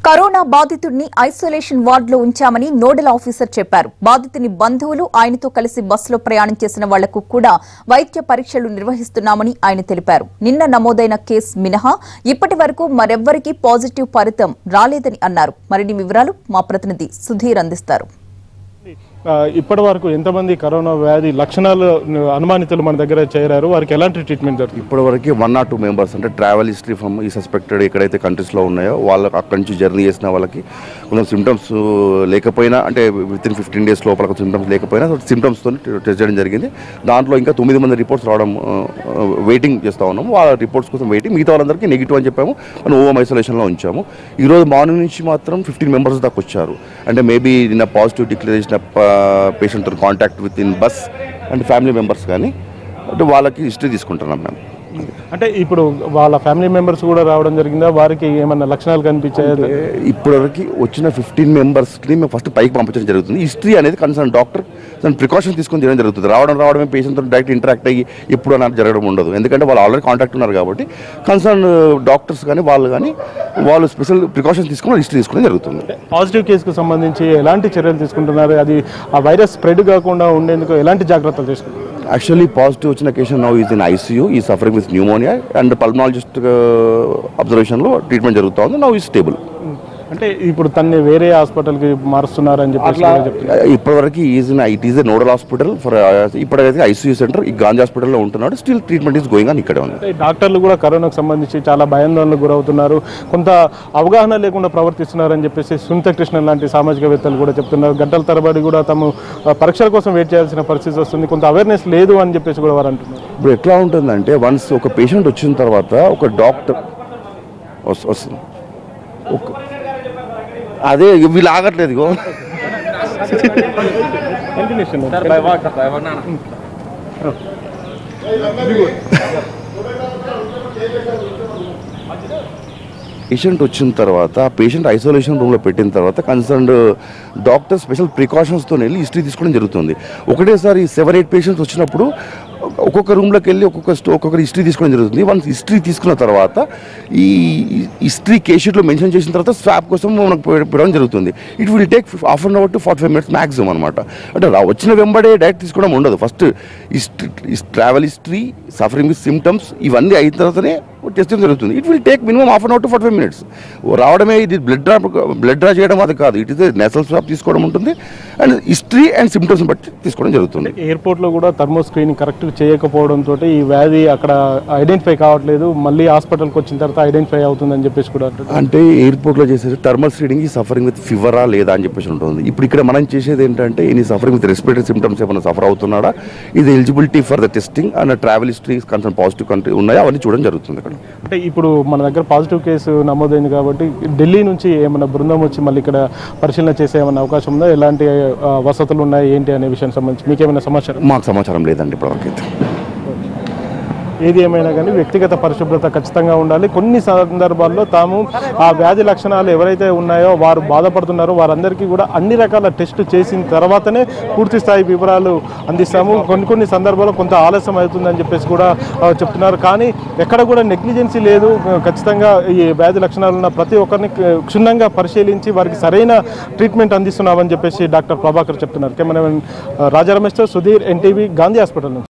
corona బాధితుడిని isolation వార్డులో ఉంచామని nodal officer చెప్పారు బాధితుని బంధువులు ఆయనతో కలిసి బస్సులో ప్రయాణం చేసిన వాళ్లకు కూడా వైద్య పరీక్షలు నిర్వహిస్తున్నామని ఆయన తెలిపారు నిన్న నమోదైన కేసు మినహా ఇప్పటి వరకు మరెవ్వరికీ పాజిటివ్ ఫలితం రాలేదని అన్నారు మరిన్ని వివరాలు మా ప్రతినిధి సుధీర్ అందిస్తారు ఆ, ఇప్పటి వరకు ఎంతమంది కరోనా వ్యాధి లక్షణాలు అనుమానితులు మన దగ్గర చేరారు వారికి ఎలాంటి ట్రీట్మెంట్ జరుగుతుంది ఇప్పటివరకు వన్ ఆర్ టూ మెంబర్స్ అంటే ట్రావెల్ హిస్టరీ ఫ్రమ్ ఈ సస్పెక్టెడ్ ఎక్కడైతే కంట్రీస్లో ఉన్నాయో వాళ్ళకి అక్కడి నుంచి జర్నీ చేసిన వాళ్ళకి కొంచెం సిమ్టమ్స్ లేకపోయినా అంటే విత్ ఇన్ ఫిఫ్టీన్ డేస్ లోపల సిమ్టమ్స్ లేకపోయినా సిమ్టమ్స్తో టెస్ట్ చేయడం జరిగింది దాంట్లో ఇంకా తొమ్మిది మంది రిపోర్ట్స్ రావడం వెయిటింగ్ చేస్తూ ఉన్నాము వాళ్ళ రిపోర్ట్స్ కోసం వెయిటింగ్ మిగతా వాళ్ళందరికీ నెగిటివ్ అని చెప్పాము మనం ఓఎం ఐసోలేషన్లో ఉంచాము ఈరోజు మార్నింగ్ నుంచి మాత్రం ఫిఫ్టీన్ మెంబర్స్ దాకా వచ్చారు అంటే మేబీ నిన్న పాజిటివ్ డిక్లేర్ చేసిన పేషెంట్తో contact within bus and family members కానీ అంటే వాళ్ళకి హిస్టరీ తీసుకుంటున్నాం మేము అంటే ఇప్పుడు వాళ్ళ ఫ్యామిలీ మెంబర్స్ కూడా రావడం జరిగిందా వారికి ఏమన్నా లక్షణాలు కనిపించాయి ఇప్పటివరకు వచ్చిన ఫిఫ్టీన్ మెంబర్స్ని మేము ఫస్ట్ పైకి పంపించడం జరుగుతుంది హిస్టరీ అనేది కన్సర్న్ డాక్టర్ దాని ప్రికాషన్ తీసుకొని చేయడం జరుగుతుంది రావడం రావడమే పేషెంట్తో డైరెక్ట్ ఇంటరాక్ట్ అయ్యి ఎప్పుడు అనేది జరగడం ఉండదు ఎందుకంటే వాళ్ళు ఆల్రెడీ కాంటాక్ట్ ఉన్నారు కాబట్టి కన్సర్న్ డాక్టర్స్ కానీ వాళ్ళు కానీ వాళ్ళు స్పెషల్ ప్రికాషన్ తీసుకుని హిస్టరీ తీసుకోవడం జరుగుతుంది పాజిటివ్ కేసుకు సంబంధించి ఎలాంటి చర్యలు తీసుకుంటున్నారు అది ఆ వైరస్ స్ప్రెడ్ కాకుండా ఉండేందుకు ఎలాంటి జాగ్రత్తలు తీసుకుంటున్నారు యాక్చువల్లీ పాజిటివ్ వచ్చిన case now is in ICU he suffering with pneumonia and pulmonologist అబ్జర్వేషన్లో ట్రీట్మెంట్ జరుగుతూ ఉంది నౌ ఈ స్టేబుల్ అంటే ఇప్పుడు తన్ని వేరే హాస్పిటల్కి మారుస్తున్నారని చెప్పేసి కూడా చెప్తున్నారు ఇప్పటివరకు is it is a nodal hospital for ఇప్పటికైతే ఐసీయూ సెంటర్ ఈ గాంధీ హాస్పిటల్లో ఉంటున్నాడు స్టిల్ ట్రీట్మెంట్ ఈస్ గోయింగ్ అని ఇక్కడే ఉంది అంటే డాక్టర్లు కూడా కరోనాకు సంబంధించి చాలా భయాందోళనకు గురవుతున్నారు కొంత అవగాహన లేకుండా ప్రవర్తిస్తున్నారని చెప్పేసి సునీత కృష్ణ లాంటి సామాజికవేత్తలు కూడా చెప్తున్నారు గంటల తరబడి కూడా తాము ఆ, పరీక్షల కోసం వెయిట్ చేయాల్సిన పరిస్థితి వస్తుంది కొంత అవేర్నెస్ లేదు అని చెప్పేసి కూడా వారు అంటున్నారు ఇప్పుడు ఎట్లా ఉంటుందంటే వన్స్ ఒక పేషెంట్ వచ్చిన తర్వాత ఒక డాక్టర్ వస్- వస్తుంది ఒక అదే వీళ్ళు ఆగట్లేదు ఇగో పేషెంట్ వచ్చిన తర్వాత ఆ పేషెంట్ ఐసోలేషన్ రూమ్లో పెట్టిన తర్వాత కన్సర్న్డ్ డాక్టర్ స్పెషల్ ప్రికాషన్స్తో వెళ్ళి హిస్టరీ తీసుకోవడం జరుగుతుంది ఒకటేసారి సెవెన్ ఎయిట్ పేషెంట్స్ వచ్చినప్పుడు ఒక్కొక్క రూమ్లోకి వెళ్ళి ఒక్కొక్క స్టో ఒక్కొక్క హిస్టరీ తీసుకోవడం జరుగుతుంది వన్స్ హిస్టరీ తీసుకున్న తర్వాత ఈ హిస్టరీ కేషీట్లో మెన్షన్ చేసిన తర్వాత స్వాప్ కోసం మనకు పె- పెట్టడం జరుగుతుంది it will take half an hour to forty five minutes maximum అనమాట అంటే రా- వచ్చిన వెంబడే డైరెక్ట్ తీసుకోవడం ఉండదు first travel history suffering with symptoms ఇవన్నీ అయిన తర్వాతనే టెస్టింగ్ జరుగుతుంది it will take minimum half an hour to forty five minutes రావడమే ఇది బ్లడ్ డ్రా బ్లడ్ డ్రా చేయడం అది కాదు ఇట్ ఇస్ నేసల్ స్వాప్ తీసుకోవడం ఉంటుంది అండ్ హిస్టరీ అండ్ సిమ్టమ్స్ బట్టి తీసుకోవడం జరుగుతుంది ఎయిర్పోర్ట్లో కూడా థర్మో స్క్రీనింగ్ కరెక్ట్ చేయకపోవడంతో ఈ వ్యాధి అక్కడ ఐడెంటిఫై కావట్లేదు మళ్ళీ హాస్పిటల్కి వచ్చిన తర్వాత ఐడెంటిఫై అవుతుందని చెప్పేసి కూడా అంటున్నారు అంటే ఎయిర్పోర్ట్లో చేసేది thermal screening he suffering with ఫీవరా లేదా అని చెప్పేసి ఉంటుంది ఇప్పుడు ఇక్కడ మనం చేసేది ఏంటంటే he suffering with respiratory symptoms ఏమైనా సఫర్ అవుతున్నాడా ఇది eligibility for the testing and travel history concern positive country ఉన్నాయా అవన్నీ చూడడం జరుగుతుంది ఇక్కడ అంటే ఇప్పుడు మన దగ్గర పాజిటివ్ కేసు నమోదైంది కాబట్టి ఢిల్లీ నుంచి ఏమైనా బృందం వచ్చి మళ్ళీ ఇక్కడ పరిశీలన చేసే ఏమైనా అవకాశం ఉందా ఎలాంటి ఆ, వసతులు ఉన్నాయి ఏంటి అనే విషయానికి సంబంధించి మీకు ఏమైనా సమాచారం మాకు సమాచారం లేదండి ఇప్పటివరకు అయితే ఏది ఏమైనా కానీ వ్యక్తిగత పరిశుభ్రత ఖచ్చితంగా ఉండాలి కొన్ని సందర్భాల్లో తాము ఆ వ్యాధి లక్షణాలు ఎవరైతే ఉన్నాయో వారు బాధపడుతున్నారో వారందరికీ కూడా అన్ని రకాల టెస్ట్ చేసిన తర్వాతనే పూర్తి స్థాయి వివరాలు అందిస్తాము కొన్ని కొన్ని సందర్భాల్లో కొంత ఆలస్యం అవుతుందని చెప్పేసి కూడా ఆ, చెప్తున్నారు కానీ ఎక్కడ కూడా నెగ్లిజెన్సీ లేదు ఖచ్చితంగా ఈ వ్యాధి లక్షణాలు ఉన్న ప్రతి ఒక్కరిని క్షుణ్ణంగా పరిశీలించి వారికి సరైన ట్రీట్మెంట్ అందిస్తున్నామని చెప్పేసి డాక్టర్ ప్రభాకర్ చెప్తున్నారు కెమెరామెన్ ఆ, రాజా రమేష్తో సుధీర్ ఎన్టీవీ గాంధీ హాస్పిటల్ నుంచి